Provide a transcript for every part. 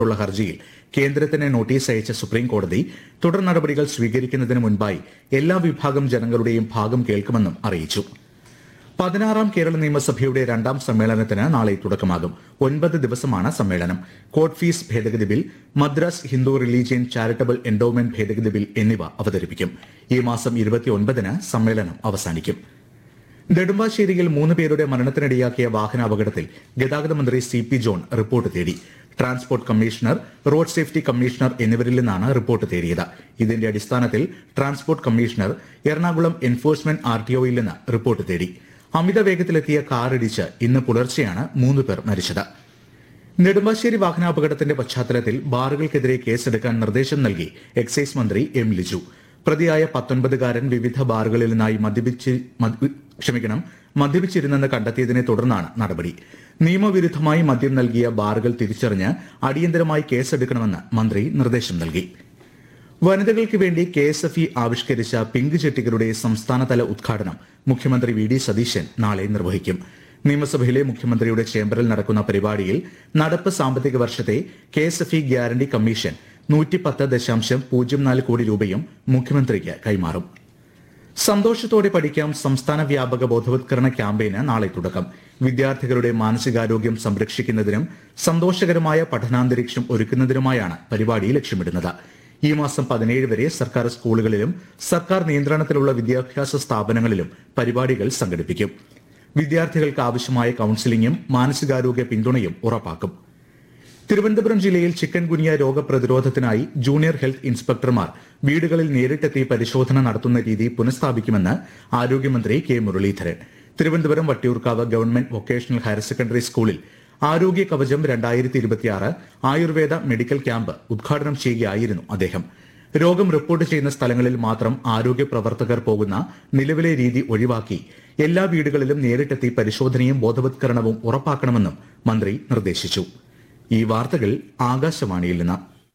ഉള്ള ഹർജിയിൽ കേന്ദ്രത്തിന് നോട്ടീസ് അയച്ച സുപ്രീം കോടതി തുടർ നടപടികൾ സ്വീകരിക്കുന്നതിന് മുൻപായി എല്ലാ വിഭാഗം ജനങ്ങളുടെയും ഭാഗം കേൾക്കുമെന്നും അറിയിച്ചു പതിനാറാം കേരള നിയമസഭയുടെ രണ്ടാം സമ്മേളനത്തിന് നാളെ തുടക്കമാകും ഒൻപത് ദിവസമാണ് സമ്മേളനം കോർട്ട് ഫീസ് ഭേദഗതി bill Madras Hindu religion charitable endowment ഭേദഗതി ബിൽ എന്നിവ അവതരിപ്പിക്കും ഈ മാസം ഇരുപത്തിയൊൻപതിന് സമ്മേളനം അവസാനിക്കും നെടുമ്പാശ്ശേരിയിൽ മൂന്ന് പേരുടെ മരണത്തിനിടയാക്കിയ വാഹനാപകടത്തിൽ ഗതാഗത മന്ത്രി സി പി ജോൺ റിപ്പോർട്ട് തേടി transport commissioner road safety commissioner എന്നിവരിൽ നിന്നാണ് റിപ്പോർട്ട് തേടിയത് ഇതിന്റെ അടിസ്ഥാനത്തിൽ transport commissioner Ernakulam enforcement R T ഒയിൽ നിന്ന് റിപ്പോർട്ട് തേടി അമിത വേഗത്തിലെത്തിയ കാറിടിച്ച് ഇന്ന് പുലർച്ചെയാണ് മൂന്ന് പേർ മരിച്ചത് നെടുമ്പാശ്ശേരി വാഹനാപകടത്തിന്റെ പശ്ചാത്തലത്തിൽ ബാറുകൾക്കെതിരെ കേസെടുക്കാൻ നിർദ്ദേശം നൽകി എക്സൈസ് മന്ത്രി എം ലിജു പ്രതിയായ പത്തൊൻപതുകാരൻ വിവിധ ബാറുകളിൽ നിന്നായി മദ്യപിച്ച് മദ്യ- ക്ഷമിക്കണം മദ്യപിച്ചിരുന്നെന്ന് കണ്ടെത്തിയതിനെ തുടർന്നാണ് നടപടി നിയമവിരുദ്ധമായി മദ്യം നൽകിയ ബാറുകൾ തിരിച്ചറിഞ്ഞ് അടിയന്തരമായി കേസെടുക്കണമെന്ന് മന്ത്രി നിർദ്ദേശം നൽകി വനിതകൾക്ക് വേണ്ടി കെ എസ് എഫ് ഇ ആവിഷ്കരിച്ച പിങ്ക് ചെട്ടികളുടെ സംസ്ഥാനതല ഉദ്ഘാടനം മുഖ്യമന്ത്രി വി ഡി സതീശൻ നാളെ നിർവഹിക്കും നിയമസഭയിലെ മുഖ്യമന്ത്രിയുടെ ചേംബറിൽ നടക്കുന്ന പരിപാടിയിൽ നടപ്പ് സാമ്പത്തിക വർഷത്തെ K S F E guarantee commission നൂറ്റിപ്പത്ത് ദശാംശം പൂജ്യം നാല് കോടി രൂപയും മുഖ്യമന്ത്രിക്ക് കൈമാറും സന്തോഷത്തോടെ പഠിക്കാം സംസ്ഥാന വ്യാപക ബോധവത്കരണ ക്യാമ്പയിന് നാളെ തുടക്കം വിദ്യാർത്ഥികളുടെ മാനസികാരോഗ്യം സംരക്ഷിക്കുന്നതിനും സന്തോഷകരമായ പഠനാന്തരീക്ഷം ഒരുക്കുന്നതിനുമായാണ് പരിപാടി ലക്ഷ്യമിടുന്നത് ഈ മാസം പതിനേഴ് വരെ സർക്കാർ സ്കൂളുകളിലും സർക്കാർ നിയന്ത്രണത്തിലുള്ള വിദ്യാഭ്യാസ സ്ഥാപനങ്ങളിലും പരിപാടികൾ സംഘടിപ്പിക്കും വിദ്യാർത്ഥികൾക്ക് ആവശ്യമായ കൌൺസിലിംഗും മാനസികാരോഗ്യ പിന്തുണയും ഉറപ്പാക്കും തിരുവനന്തപുരം ജില്ലയിൽ ചിക്കൻ ഗുനിയ രോഗപ്രതിരോധത്തിനായി ജൂനിയർ ഹെൽത്ത് ഇൻസ്പെക്ടർമാർ വീടുകളിൽ നേരിട്ടെത്തി പരിശോധന നടത്തുന്ന രീതി പുനഃസ്ഥാപിക്കുമെന്ന് ആരോഗ്യമന്ത്രി K Muraleedharan Thiruvananthapuram Vattiyoorkavu government vocational higher secondary സ്കൂളിൽ ആരോഗ്യ കവചം രണ്ടായിരത്തി ഇരുപത്തിയാറ് ആയുർവേദ മെഡിക്കൽ ക്യാമ്പ് ഉദ്ഘാടനം ചെയ്യുകയായിരുന്നു അദ്ദേഹം രോഗം റിപ്പോർട്ട് ചെയ്യുന്ന സ്ഥലങ്ങളിൽ മാത്രം ആരോഗ്യ പ്രവർത്തകർ പോകുന്ന നിലവിലെ രീതി ഒഴിവാക്കി എല്ലാ വീടുകളിലും നേരിട്ടെത്തി പരിശോധനയും ബോധവത്കരണവും ഉറപ്പാക്കണമെന്നും മന്ത്രി നിർദ്ദേശിച്ചു ഈ വാർത്തകൾ ആകാശവാണിയിൽ നിന്ന്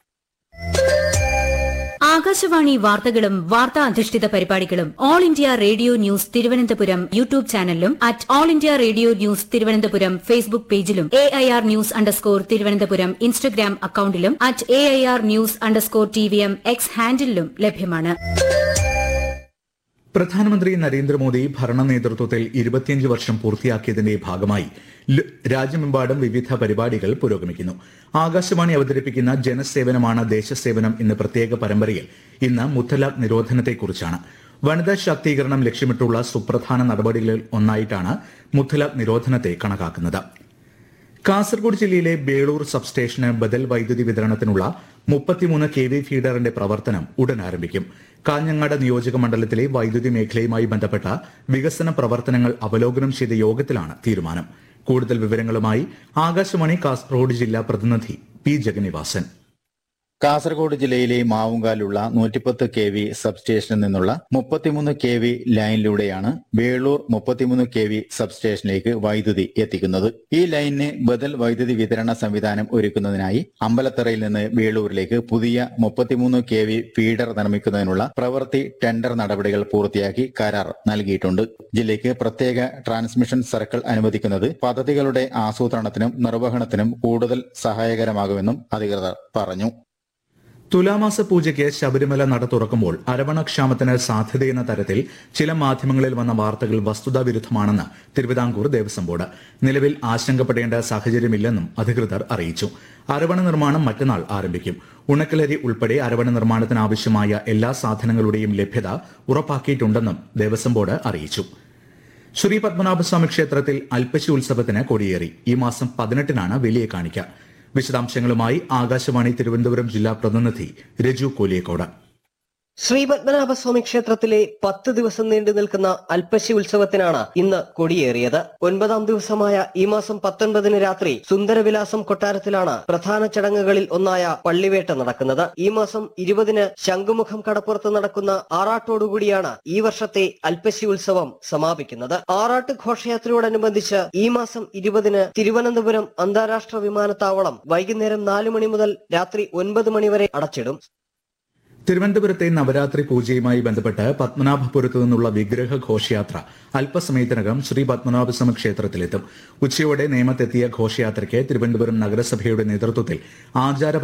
ആകാശവാണി വാർത്തകളും വാർത്താ അധിഷ്ഠിത പരിപാടികളും All India Radio news Thiruvananthapuram YouTube ചാനലിലും at All India Radio news Thiruvananthapuram Facebook പേജിലും A I R news underscore Thiruvananthapuram Instagram അക്കൌണ്ടിലും at A I R news underscore T V M X ഹാൻഡിലും ലഭ്യമാണ് പ്രധാനമന്ത്രി നരേന്ദ്രമോദി ഭരണ നേതൃത്വത്തിൽ ഇരുപത്തിയഞ്ച് വർഷം പൂർത്തിയാക്കിയതിന്റെ ഭാഗമായി ല- രാജ്യമെമ്പാടും വിവിധ പരിപാടികൾ പുരോഗമിക്കുന്നു ആകാശവാണി അവതരിപ്പിക്കുന്ന ജനസേവനമാണ് ദേശസേവനം എന്ന പ്രത്യേക പരമ്പരയിൽ ഇന്ന് മുത്തലാഖ് നിരോധനത്തെക്കുറിച്ചാണ് വനിതാ ശാക്തീകരണം ലക്ഷ്യമിട്ടുള്ള സുപ്രധാന നടപടികളിൽ ഒന്നായിട്ടാണ് മുത്തലാഖ് നിരോധനത്തെ കണക്കാക്കുന്നത് കാസർഗോഡ് ജില്ലയിലെ ബേളൂർ സബ്സ്റ്റേഷന് ബദൽ വൈദ്യുതി വിതരണത്തിനുള്ള മുപ്പത്തിമൂന്ന് കെ വി ഫീഡറിന്റെ പ്രവർത്തനം ഉടൻ ആരംഭിക്കും കാഞ്ഞങ്ങാട് നിയോജക മണ്ഡലത്തിലെ വൈദ്യുതി മേഖലയുമായി ബന്ധപ്പെട്ട വികസന പ്രവർത്തനങ്ങൾ അവലോകനം ചെയ്ത യോഗത്തിലാണ് തീരുമാനം കൂടുതൽ വിവരങ്ങളുമായി ആകാശവാണി കാസർഗോഡ് ജില്ലാ പ്രതിനിധി പി ജഗന്നിവാസൻ കാസർഗോഡ് ജില്ലയിലെ മാവുങ്കാലുള്ള നൂറ്റിപ്പത്ത് കെ വി സബ്സ്റ്റേഷനിൽ നിന്നുള്ള മുപ്പത്തിമൂന്ന് കെ വി ലൈനിലൂടെയാണ് വേളൂർ മുപ്പത്തിമൂന്ന് കെ വി സബ്സ്റ്റേഷനിലേക്ക് വൈദ്യുതി എത്തിക്കുന്നത് ഈ ലൈനിന് ബദൽ വൈദ്യുതി വിതരണ സംവിധാനം ഒരുക്കുന്നതിനായി അമ്പലത്തറയിൽ നിന്ന് വേളൂരിലേക്ക് പുതിയ മുപ്പത്തിമൂന്ന് കെ വി ഫീഡർ നിർമ്മിക്കുന്നതിനുള്ള പ്രവൃത്തി ടെൻഡർ നടപടികൾ പൂർത്തിയാക്കി കരാർ നൽകിയിട്ടുണ്ട് ജില്ലയ്ക്ക് പ്രത്യേക ട്രാൻസ്മിഷൻ സർക്കിൾ അനുവദിക്കുന്നത് പദ്ധതികളുടെ ആസൂത്രണത്തിനും നിർവഹണത്തിനും കൂടുതൽ സഹായകരമാകുമെന്നും അധികൃതർ പറഞ്ഞു തുലാമാസ പൂജയ്ക്ക് ശബരിമല നട തുറക്കുമ്പോൾ അരവണക്ഷാമത്തിന് സാധ്യതയെന്ന തരത്തിൽ ചില മാധ്യമങ്ങളിൽ വന്ന വാർത്തകൾ വസ്തുതാവിരുദ്ധമാണെന്ന് തിരുവിതാംകൂർ ദേവസ്വം ബോർഡ് നിലവിൽ ആശങ്കപ്പെടേണ്ട സാഹചര്യമില്ലെന്നും അധികൃതർ അറിയിച്ചു അരവണ നിർമ്മാണം മറ്റന്നാൾ ആരംഭിക്കും ഉണക്കലരി ഉൾപ്പെടെ അരവണ നിർമ്മാണത്തിന് ആവശ്യമായ എല്ലാ സാധനങ്ങളുടെയും ലഭ്യത ഉറപ്പാക്കിയിട്ടുണ്ടെന്നും ദേവസ്വം ബോർഡ് അറിയിച്ചു ശ്രീ പത്മനാഭസ്വാമി ക്ഷേത്രത്തിൽ അൽപ്പശി ഉത്സവത്തിന് കൊടിയേറി ഈ മാസം പതിനെട്ടിനാണ് വലിയ കാണിക്ക വിശദാംശങ്ങളുമായി ആകാശവാണി തിരുവനന്തപുരം ജില്ലാ പ്രതിനിധി രജു കോലിയക്കോട് ശ്രീ പത്മനാഭസ്വാമി ക്ഷേത്രത്തിലെ പത്ത് ദിവസം നീണ്ടു നിൽക്കുന്ന അൽപ്പശി ഉത്സവത്തിനാണ് ഇന്ന് കൊടിയേറിയത് ഒൻപതാം ദിവസമായ ഈ മാസം പത്തൊൻപതിന് രാത്രി സുന്ദരവിലാസം കൊട്ടാരത്തിലാണ് പ്രധാന ചടങ്ങുകളിൽ ഒന്നായ പള്ളിവേട്ട നടക്കുന്നത് ഈ മാസം ഇരുപതിന് ശംഖുമുഖം കടപ്പുറത്ത് നടക്കുന്ന ആറാട്ടോടുകൂടിയാണ് ഈ വർഷത്തെ അൽപ്പശി ഉത്സവം സമാപിക്കുന്നത് ആറാട്ട് ഘോഷയാത്രയോടനുബന്ധിച്ച് ഈ മാസം ഇരുപതിന് തിരുവനന്തപുരം അന്താരാഷ്ട്ര വിമാനത്താവളം വൈകുന്നേരം നാല് മണി മുതൽ രാത്രി ഒൻപത് മണി വരെ അടച്ചിടും തിരുവനന്തപുരത്തെ നവരാത്രി പൂജയുമായി ബന്ധപ്പെട്ട് പത്മനാഭപുരത്തു നിന്നുള്ള വിഗ്രഹ ഘോഷയാത്ര അല്പസമയത്തിനകം ശ്രീ പത്മനാഭസ്വാമി ക്ഷേത്രത്തിലെത്തും ഉച്ചയോടെ നേമത്തെത്തിയ ഘോഷയാത്രയ്ക്ക് തിരുവനന്തപുരം നഗരസഭയുടെ നേതൃത്വത്തിൽ ആചാര